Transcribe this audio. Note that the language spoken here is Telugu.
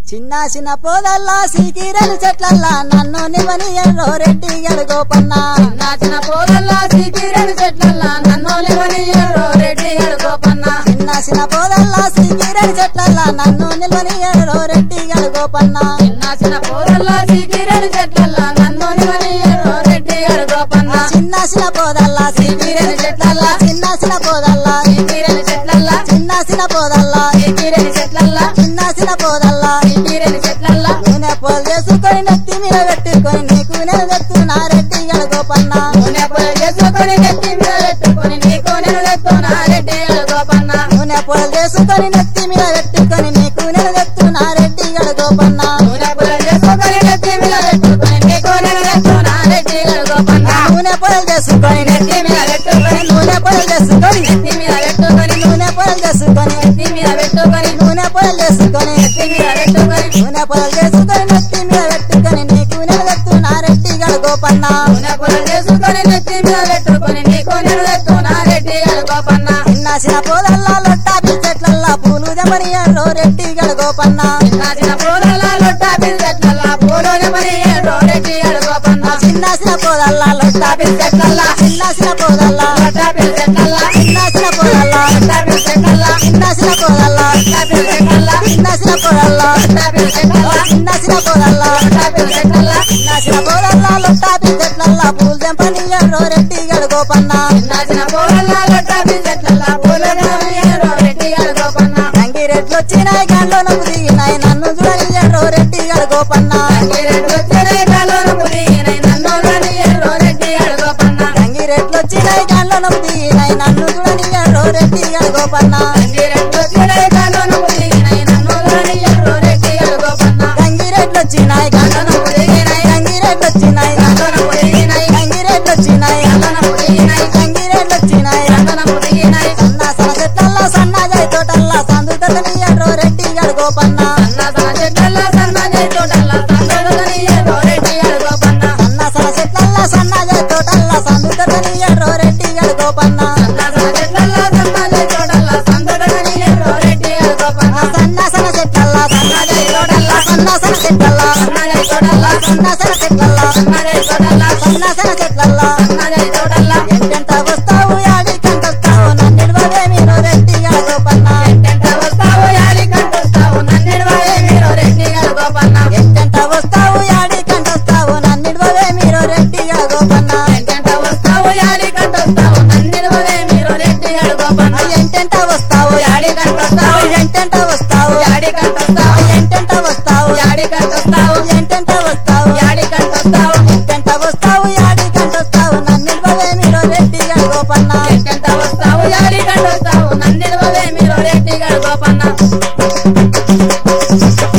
చిన్న చిన్న పోదల్లా సీకిరలు చెట్లల్లా నన్ను నివని ఎర్రో రెడ్డి గోపన్న చిన్న చిన్న పోదల్లా సీకిరెడు చెట్లల్లా నన్ను లేవనియ్యరు రెడ్డి గారు గోపన్న చిన్న చిన్న పోదల్లా సీకిరలు చెట్లల్లా నన్ను నివని ఎర్రో రెడ్డి గోపన్న చిన్న చిన్న పోదల్లా సీకిరెడు చెట్లల్లా నన్ను లేవనియ్యరు రెడ్డి గారు గోపన్న చిన్న చిన్న పోదల్లా సీకిరెడు చెట్లల్లా చిన్న చిన్న పోదల్లా సీకిరెడు చెట్లల్లా చిన్న చిన్న పోదల్లా సీకిరెడు చెట్లల్లా చిన్న చిన్న పోదల్లా సీకిరెడు చెట్లల్లా నూనె పోలు చేసుకొని నెత్తి మీద పెట్టుకొని నీకు నేను తెస్తున్నా రెడ్డి గోపన్న నూనె పొయ్యి చేసుకొని నెత్తి మీద పెట్టుకొని నీకు నేను తెస్తున్నా రెడ్డి గారు గోపన్న నూనె పొలు చేసుకొని నెత్తి మీద పెట్టుకొని నీకు నేను తెస్తున్నా రెడ్డి గోపన్న నూనె పొయ్యి చేసుకొని నెత్తి మీద పెట్టుకొని నీకు నేను తెస్తున్నా రెడ్డి గారు గోపన్న నూనె పొలు చేసుకొని నెత్తి మీద పెట్టుకొని నూనె పొలు చేసుకొని నెత్తి మీద పెట్టుకొని నూనె పొలు చేసుకొని నెత్తి మీద పెట్టుకొని నూనె పొలు చేసుకొని నెత్తి మీద పెట్టుకొని నూనె పొలు చేసుకొని నెత్తి మీద పెట్టుకొని నీకు నేను తెస్తున్నా రెడ్డి గోపన్న నూనె పొయ్యి చేసుకొని నెత్తి మీద పెట్టుకొని నీకు నేను తెస్తున్నా రెడ్డి గారు గోపన్న చిన్న చిన్న పోదల్లా లొట్టా చెట్లల్లా పూలు దమని ఎర్రో రెడ్డి గోపన్న చిన్న చిన్న పూలలా లొట్ట బిల్లెట్లల్లా పూలోని మరి ఏడో రెడ్డి గారు గోపన్న చిన్న చిన్న పోదల్లా లొట్టా బిల్లెట్లల్లా చిన్న చిన్న పోదల్లా లొట్ట బిల్లెట్లల్లా చిన్న చిన్న పోదల్లా లొట్ట బిల్లెట్లల్లా చిన్న చిన్న పోదల్లా లొట్ట బిల్లెట్లల్లా చిన్న చిన్న పోదల్లా లొట్ట బిల్లెట్లల్లా చిన్న చిన్న పోదల్లా లొట్ట బిల్లెట్లల్లా చిన్న చిన్న పోదల్లా లొట్టా చెట్లల్లా పూలు దెంపని ఎర్రో రెడ్డి గోపన్న చిన్న చిన్న పూలలా లొట్ట బిల్లెట్లల్లా పూలోని మరి ఏడో రెడ్డి గారు గోపన్న గంగిరెట్లు వచ్చినాయి గండ్లో నవ్వు దిగినాయి నన్ను చూడని ఎర్రో రెడ్డి గోపన్న అంగిరెడ్డు వచ్చినాయి కాలోన పులిగినాయి నన్ను రాని ఏడో రెడ్డి గారు గోపన్న గంగిరెట్లు వచ్చినాయి గండ్లో నవ్వు దిగినాయి నన్ను చూడని ఎర్రో రెడ్డి గోపన్న అంగిరెడ్డు వచ్చినాయి కాలోన పులిగినాయి నన్ను రాని ఏడో రెడ్డి గారు గోపన్న గంగిరెట్లు వచ్చినాయి కాలోన పులిగినాయి గంగిరెట్లు వచ్చినాయి కాలోన పులిగినాయి గంగిరెట్లు వచ్చినాయి కాలోన పులిగినాయి గంగిరెట్లు వచ్చినాయి కాలోన పులిగినాయి సన్న సన చెట్లల్లా సన్నజాయి తోటల్లా సందుతని ఎర్రో రెడ్డి గోపన్న సన్న సన్న చెట్లల్లా సన్నజై తోటల్లా సందడని ఏడో రెడ్డి గారు గోపన్న సన్న సన చెట్లల్లా సన్నజాయి తోటల్లా సందుతని ఎర్రో రెడ్డి గోపన్న సన్న సన్న చెట్లల్లా సన్నజై తోటల్లా సందడని ఏడో రెడ్డి గారు గోపన్న సన్న సన చెట్లల్లా సన్నజై తోటల్లా సన్న సన చెట్లల్లా సన్నజై తోటల్లా సన్న సన చెట్లల్లా సన్నజై తోటల్లా సన్న సన చెట్లల్లా సన్నజై తోటల్లా ఎంటెంట వస్తావు యాడి కంటొస్తావు నన్నిడవదే మీరు రెడ్డి గోపన్న ఎంటెంట వస్తావు యాడి కంటొస్తావు నన్నిడవే మీరు రెడ్డి గారు గోపన్న ఎంటెంట వస్తావు యాడి కంటొస్తావు నన్నిడవదే మీరు రెడ్డి గోపన్న ఎంటెంట వస్తావు యాడి కంటొస్తావు నన్నిడవే మీరు రెడ్డి గారు గోపన్న ఎంటెంట వస్తావు యాడి కంటొస్తావు ఎంటెంట వస్తావు యాడి కంటొస్తావు ఎంటెంట వస్తావు యాడి కంటొస్తావు ఎంటెంట వస్తావు యాడి కంటొస్తావు ఎంటెంట వస్తావు యాడి కంటొస్తావు నన్నిడవదే మీరు రెడ్డి గోపన్న ఎంటెంట వస్తావు యాడి కంటొస్తావు నన్నిడవే మీరు రెడ్డి గారు గోపన్న